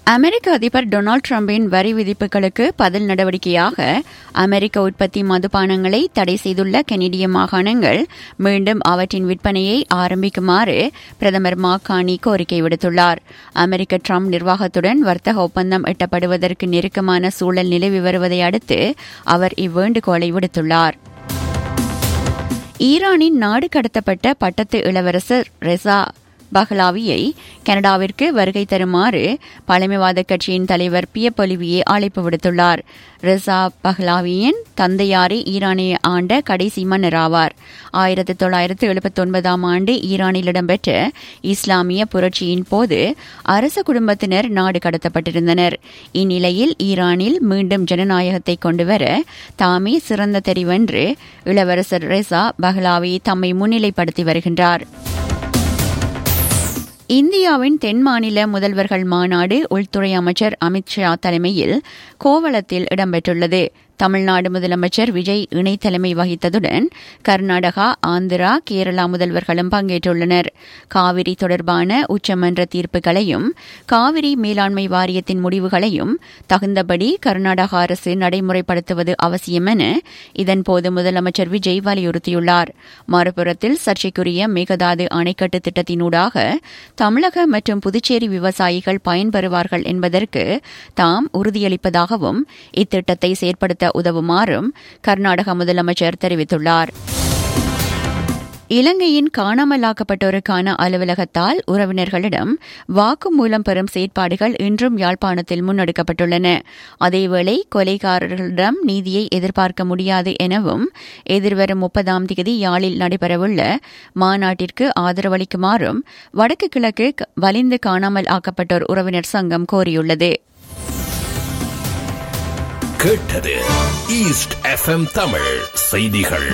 அமெரிக்க அதிபர் டொனால்டு டிரம்பின் வரி விதிப்புகளுக்கு பதில் நடவடிக்கையாக அமெரிக்க உற்பத்தி மதுபானங்களை தடை செய்துள்ள கெனடிய மாகாணங்கள் மீண்டும் அவற்றின் விற்பனையை ஆரம்பிக்குமாறு பிரதமர் மாக்கானி கோரிக்கை விடுத்துள்ளார் அமெரிக்க டிரம்ப் நிர்வாகத்துடன் வர்த்தக ஒப்பந்தம் எட்டப்படுவதற்கு நெருக்கமான சூழல் நிலவி வருவதை அடுத்து அவர் இவ்வேண்டுகோளை விடுத்துள்ளார் ஈரானின் நாடு கடத்தப்பட்ட பட்டத்து இளவரசர் ரெசா பஹ்லாவியை கனடாவிற்கு வருகை தருமாறு பழமைவாத கட்சியின் தலைவர் பியப் ஒலிவியே அழைப்பு விடுத்துள்ளார் ரிசா பஹ்லாவியின் தந்தையாரே ஈரானை ஆண்ட கடைசி மன்னர் ஆவார் ஆயிரத்தி தொள்ளாயிரத்து எழுபத்தி ஒன்பதாம் ஆண்டு ஈரானில் இடம்பெற்ற இஸ்லாமிய புரட்சியின் போது அரச குடும்பத்தினர் நாடு கடத்தப்பட்டிருந்தனர் இந்நிலையில் ஈரானில் மீண்டும் ஜனநாயகத்தை கொண்டுவர தாமே சிறந்த தெரிவென்று இளவரசர் ரெசா பஹ்லாவி தம்மை முன்னிலைப்படுத்தி வருகின்றார் இந்தியாவின் தென் மாநில முதல்வர்கள் மாநாடு உள்துறை அமைச்சர் அமித் ஷா தலைமையில் கோவளத்தில் இடம்பெற்றுள்ளது தமிழ்நாடு முதலமைச்சர் விஜய் இணை தலைமை வகித்ததுடன் கர்நாடகா ஆந்திரா கேரளா முதல்வர்களும் பங்கேற்றுள்ளனர் காவிரி தொடர்பான உச்சமன்ற தீர்ப்புகளையும் காவிரி மேலாண்மை வாரியத்தின் முடிவுகளையும் தகுந்தபடி கர்நாடக அரசு நடைமுறைப்படுத்துவது அவசியம் என இதன்போது முதலமைச்சர் விஜய் வலியுறுத்தியுள்ளார் மறுபுறத்தில் சர்ச்சைக்குரிய மேகதாது அணைக்கட்டு திட்டத்தினூடாக தமிழக மற்றும் புதுச்சேரி விவசாயிகள் பயன்பெறுவார்கள் என்பதற்கு தாம் உறுதியளிப்பதாகவும் இத்திட்டத்தை செயற்படுத்த உதவுமாறும் கர்நாடக முதலமைச்சர் தெரிவித்துள்ளார் இலங்கையின் காணாமலாக்கப்பட்டோருக்கான அலுவலகத்தால் உறவினர்களிடம் வாக்குமூலம் பெறும் செயற்பாடுகள் இன்றும் யாழ்ப்பாணத்தில் முன்னெடுக்கப்பட்டுள்ளன அதேவேளை கொலைகாரர்களிடம் நீதியை எதிர்பார்க்க முடியாது எனவும் எதிர்வரும் முப்பதாம் தேதி யாழில் நடைபெறவுள்ள மாநாட்டிற்கு ஆதரவளிக்குமாறும் வடக்கு கிழக்கு வலிந்து காணாமல் ஆக்கப்பட்டோர் உறவினர் சங்கம் கோரியுள்ளது கேட்டது ஈஸ்ட் எஃப்எம் தமிழ் செய்திகள்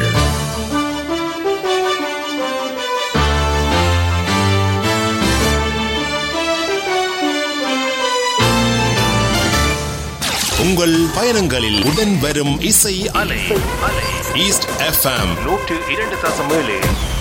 உங்கள் பயணங்களில் உடன் வரும் இசை அலை ஈஸ்ட் எஃப்எம் நூற்று இரண்டு தசம் ஏழு